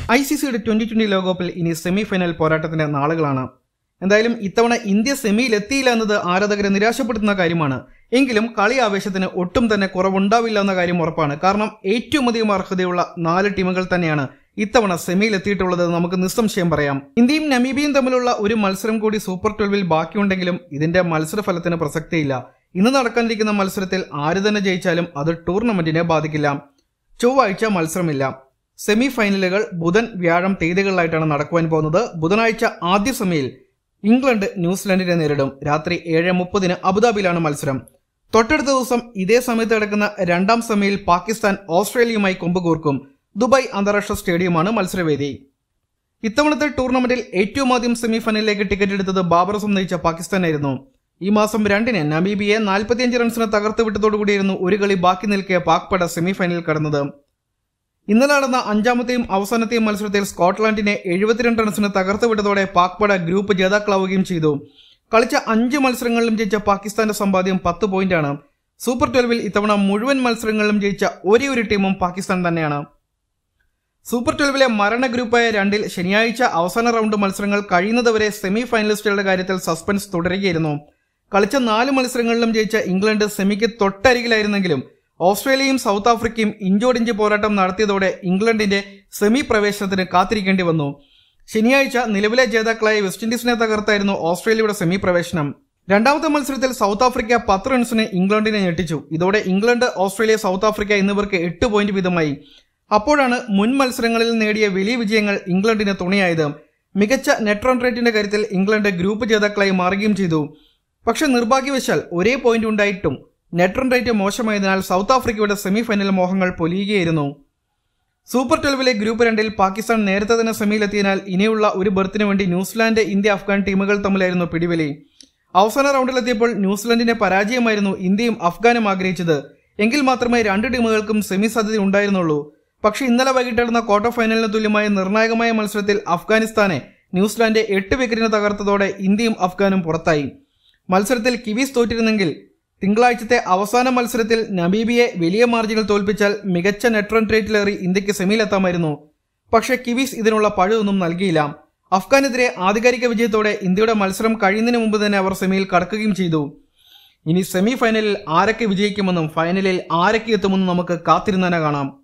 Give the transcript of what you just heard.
I C സിയുടെ twenty twenty ലോകകപ്പിൽ ഇനി സെമി ഫൈനൽ പോരാട്ടത്തിന്റെ നാളുകളാണ് എന്തായാലും ഇത്തവണ ഇന്ത്യ സെമിയിൽ എത്തിയില്ല എന്നത് ആരാധകരെ നിരാശപ്പെടുത്തുന്ന കാര്യമാണ് എങ്കിലും കളി ആവേശത്തിന് ഒട്ടും തന്നെ കുറവുണ്ടാവില്ല എന്ന കാര്യം ഉറപ്പാണ് കാരണം ഏറ്റവും അധികം അർഹതയുള്ള നാല് ടീമുകൾ തന്നെയാണ് ഇത്തവണ സെമിയിൽ എത്തിയിട്ടുള്ളത് നമുക്ക് നിസ്സംശയം പറയാം ഇന്ത്യയും നമീബിയയും തമ്മിലുള്ള ഒരു മത്സരം കൂടി സൂപ്പർ ട്വൽവിൽ ബാക്കിയുണ്ടെങ്കിലും ഇതിന്റെ മത്സരഫലത്തിന് പ്രസക്തിയില്ല ഇന്ന് നടക്കാനിരിക്കുന്ന മത്സരത്തിൽ ആര് തന്നെ ജയിച്ചാലും അത് ടൂർണമെന്റിനെ ബാധിക്കില്ല ചൊവ്വാഴ്ച മത്സരമില്ല സെമി ഫൈനലുകൾ ബുധൻ വ്യാഴം തീയതികളിലായിട്ടാണ് നടക്കുവാൻ പോകുന്നത് ബുധനാഴ്ച ആദ്യ സെമിയിൽ ഇംഗ്ലണ്ട് ന്യൂസിലൻഡിനെ നേരിടും രാത്രി ഏഴ് മുപ്പതിന് അബുദാബിയിലാണ് മത്സരം തൊട്ടടുത്ത ദിവസം ഇതേ സമയത്ത് നടക്കുന്ന രണ്ടാം സെമിയിൽ പാകിസ്ഥാൻ ഓസ്ട്രേലിയയുമായി കൊമ്പുകൂർക്കും ദുബായ് അന്താരാഷ്ട്ര സ്റ്റേഡിയമാണ് മത്സരവേദി ഇത്തവണത്തെ ടൂർണമെന്റിൽ ഏറ്റവും ആദ്യം സെമി ഫൈനലിലേക്ക് ടിക്കറ്റ് എടുത്തത് ബാബർ അസം നയിച്ച പാകിസ്ഥാനായിരുന്നു ഈ മാസം രണ്ടിന് നമീബിയെ നാൽപ്പത്തിയഞ്ച് റൺസിന് തകർത്ത് വിട്ടതോടുകൂടിയായിരുന്നു ഒരു കളി ബാക്കി നിൽക്കെ പാക് പട സെമി ഫൈനലിൽ കടന്നത് ഇന്നലെ നടന്ന അഞ്ചാമത്തെയും അവസാനത്തെയും മത്സരത്തിൽ സ്കോട്ട്ലാൻഡിനെ എഴുപത്തിരണ്ട് റൺസിന് തകർത്ത് വിട്ടതോടെ പാക് പട ഗ്രൂപ്പ് ജേതാക്കളാവുകയും ചെയ്തു കളിച്ച അഞ്ച് മത്സരങ്ങളിലും ജയിച്ച പാകിസ്ഥാന്റെ സമ്പാദ്യം പത്ത് പോയിന്റാണ് സൂപ്പർ ട്വൽവിൽ ഇത്തവണ മുഴുവൻ മത്സരങ്ങളിലും ജയിച്ച ഒരേ ഒരു ടീമും പാകിസ്ഥാൻ തന്നെയാണ് സൂപ്പർ ട്വൽവിലെ മരണ ഗ്രൂപ്പായ രണ്ടിൽ ശനിയാഴ്ച അവസാന റൗണ്ട് മത്സരങ്ങൾ കഴിയുന്നതുവരെ സെമി ഫൈനലിസ്റ്റുകളുടെ കാര്യത്തിൽ സസ്പെൻസ് തുടരുകയായിരുന്നു കളിച്ച നാല് മത്സരങ്ങളിലും ജയിച്ച ഇംഗ്ലണ്ട് സെമിക്ക് തൊട്ടരികിലായിരുന്നെങ്കിലും ഓസ്ട്രേലിയയും സൗത്ത് ആഫ്രിക്കയും ഇഞ്ചോടിഞ്ച് പോരാട്ടം നടത്തിയതോടെ ഇംഗ്ലണ്ടിന്റെ സെമി പ്രവേശനത്തിന് കാത്തിരിക്കേണ്ടി വന്നു ശനിയാഴ്ച നിലവിലെ ജേതാക്കളായ വെസ്റ്റ് ഇൻഡീസിനെ തകർത്തായിരുന്നു ഓസ്ട്രേലിയയുടെ സെമി പ്രവേശനം രണ്ടാമത്തെ മത്സരത്തിൽ സൗത്ത് ആഫ്രിക്ക പത്ത് റൺസിന് ഇംഗ്ലണ്ടിനെ ഞെട്ടിച്ചു ഇതോടെ ഇംഗ്ലണ്ട് ഓസ്ട്രേലിയ സൗത്ത് ആഫ്രിക്ക എന്നിവർക്ക് എട്ട് പോയിന്റ് വീതമായി അപ്പോഴാണ് മുൻ മത്സരങ്ങളിൽ നേടിയ വലിയ വിജയങ്ങൾ ഇംഗ്ലണ്ടിന് തുണയായത് മികച്ച നെറ്റ് റൺ റേറ്റിന്റെ കാര്യത്തിൽ ഇംഗ്ലണ്ട് ഗ്രൂപ്പ് ജേതാക്കളായി മാറുകയും ചെയ്തു പക്ഷെ നിർഭാഗ്യവശാൽ ഒരേ പോയിന്റ് ഉണ്ടായിട്ടും നെറ്റ് റൺ റേറ്റ് മോശമായതിനാൽ സൗത്ത് ആഫ്രിക്കയുടെ സെമി ഫൈനൽ മോഹങ്ങൾ പൊലിയുകയായിരുന്നു സൂപ്പർ ട്വൽവിലെ ഗ്രൂപ്പ് രണ്ടിൽ പാകിസ്ഥാൻ നേരത്തെ തന്നെ സെമിയിലെത്തിയതിനാൽ ഇനിയുള്ള ഒരു ബർത്തിന് വേണ്ടി ന്യൂസിലാൻഡ് ഇന്ത്യ അഫ്ഗാൻ ടീമുകൾ തമ്മിലായിരുന്നു പിടിവലി അവസാന റൗണ്ടിലെത്തിയപ്പോൾ ന്യൂസിലൻഡിന്റെ പരാജയമായിരുന്നു ഇന്ത്യയും അഫ്ഗാനും ആഗ്രഹിച്ചത് എങ്കിൽ മാത്രമേ രണ്ട് ടീമുകൾക്കും സെമി സാധ്യത ഉണ്ടായിരുന്നുള്ളൂ പക്ഷേ ഇന്നലെ വൈകിട്ട് നടന്ന ക്വാർട്ടർ ഫൈനലിന് തുല്യമായ നിർണായകമായ മത്സരത്തിൽ അഫ്ഗാനിസ്ഥാനെ ന്യൂസിലാൻഡ് എട്ട് വിക്കറ്റിന് തകർത്തതോടെ ഇന്ത്യയും അഫ്ഗാനും പുറത്തായി മത്സരത്തിൽ കിവീസ് തോറ്റിരുന്നെങ്കിൽ തിങ്കളാഴ്ചത്തെ അവസാന മത്സരത്തിൽ നമീബിയെ വലിയ മാർജിനിൽ തോൽപ്പിച്ചാൽ മികച്ച നെറ്റ് റൺ റേറ്റിലേറി ഇന്ത്യക്ക് സെമിയിലെത്താമായിരുന്നു പക്ഷേ കിവീസ് ഇതിനുള്ള പഴുതൊന്നും നൽകിയില്ല അഫ്ഗാനെതിരെ ആധികാരിക വിജയത്തോടെ ഇന്ത്യയുടെ മത്സരം കഴിയുന്നതിന് മുമ്പ് തന്നെ അവർ സെമിയിൽ കടക്കുകയും ചെയ്തു ഇനി സെമി ഫൈനലിൽ ആരൊക്കെ വിജയിക്കുമെന്നും ഫൈനലിൽ ആരൊക്കെ എത്തുമെന്നും നമുക്ക് കാത്തിരുന്നതിനെ കാണാം